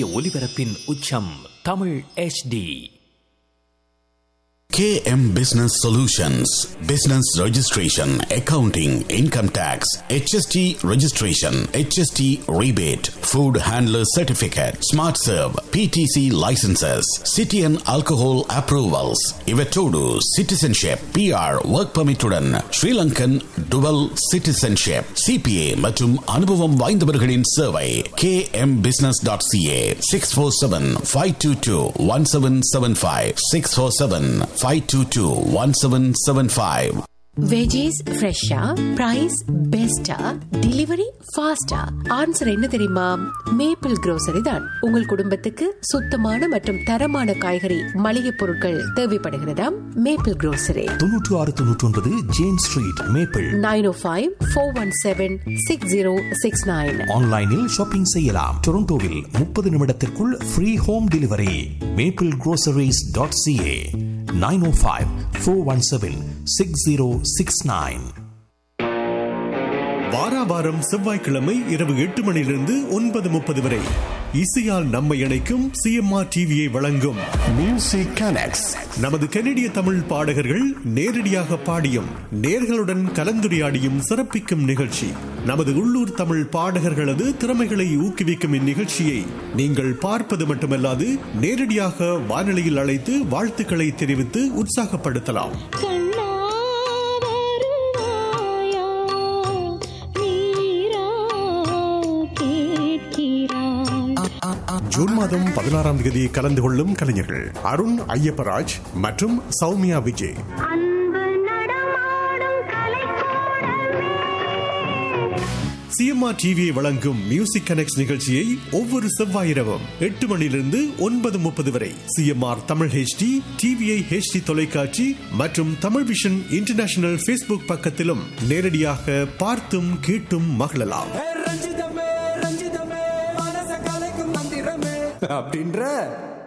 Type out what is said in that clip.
ஒலிபரப்பின் உச்சம் Tamil HD KM Business Solutions Business Registration, Accounting, Income Tax, HST Registration, HST Rebate, Food Handler Certificate, Smart Serve, PTC Licenses, City and Alcohol Approvals, Ivetodu, Citizenship, PR, Work Permit உடன் Sri Lankan Dual Citizenship, CPA மற்றும் அனுபவம் வாய்ந்தவர்களின் சேவை kmbusiness.ca 647-522-1775 647-522-1775 veggies ஃப்ரெஷ்ஷா price பெஸ்டா delivery ஃபாஸ்டா answer என்ன தெரியுமா maple grocery தான் உங்கள் குடும்பத்துக்கு சுத்தமான மற்றும் தரமான காய்கறி மளிகை பொருட்கள் தேவைப்படுகிறதா மேப்பிள் grocery தொன்னூற்று ஆறு தொன்னூற்றி ஒன்பது James street Maple nine O five four one seven six zero six nine ஆன்லைனில் ஷாப்பிங் செய்யலாம் டொரண்டோவில் முப்பது நிமிடத்திற்குள் free home delivery Maple groceries.ca dot CA nine O five four one seven six zero six nine வாராவாரம் செவ்வாய்க்கிழமை இரவு எட்டு மணியிலிருந்து ஒன்பது முப்பது வரை இசையால் நம்மை இணைக்கும் சிஎம்ஆர் டிவியை வழங்கும் மியூசிக் கனெக்ட்ஸ் நமது கனடிய தமிழ் பாடகர்கள் நேரடியாக பாடியும் நேர்களுடன் கலந்துரையாடியும் சிறப்பிக்கும் நிகழ்ச்சி நமது உள்ளூர் தமிழ் பாடகர்களது திறமைகளை ஊக்குவிக்கும் இந்நிகழ்ச்சியை நீங்கள் பார்ப்பது மட்டுமல்லாது நேரடியாக வானொலியில் அழைத்து வாழ்த்துக்களை தெரிவித்து உற்சாகப்படுத்தலாம் கண்ணா வருவாயா நீரா கேட்கிறாய் ஜூன் மாதம் பதினாறாம் தேதி கலந்து கொள்ளும் கலைஞர்கள் அருண் ஐயப்பராஜ் மற்றும் சௌமியா விஜய் அன்பு நடமாடும் கலைக்கூடமே சிஎம்ஆர் டிவியை வழங்கும் மியூசிக் கனெக்ட் நிகழ்ச்சியை ஒவ்வொரு செவ்வாய் இரவும் எட்டு மணியிலிருந்து ஒன்பது முப்பது வரை CMR Tamil HD TVI HD தொலைக்காட்சி மற்றும் தமிழ் விஷன் இன்டர்நேஷனல் ஃபேஸ்புக் பக்கத்திலும் நேரடியாக பார்த்தும் கேட்டும் மகிழலாம் ரஞ்சிதமே ரஞ்சிதமே மனச கலைக்கும் மந்திரமே அப்படின்ற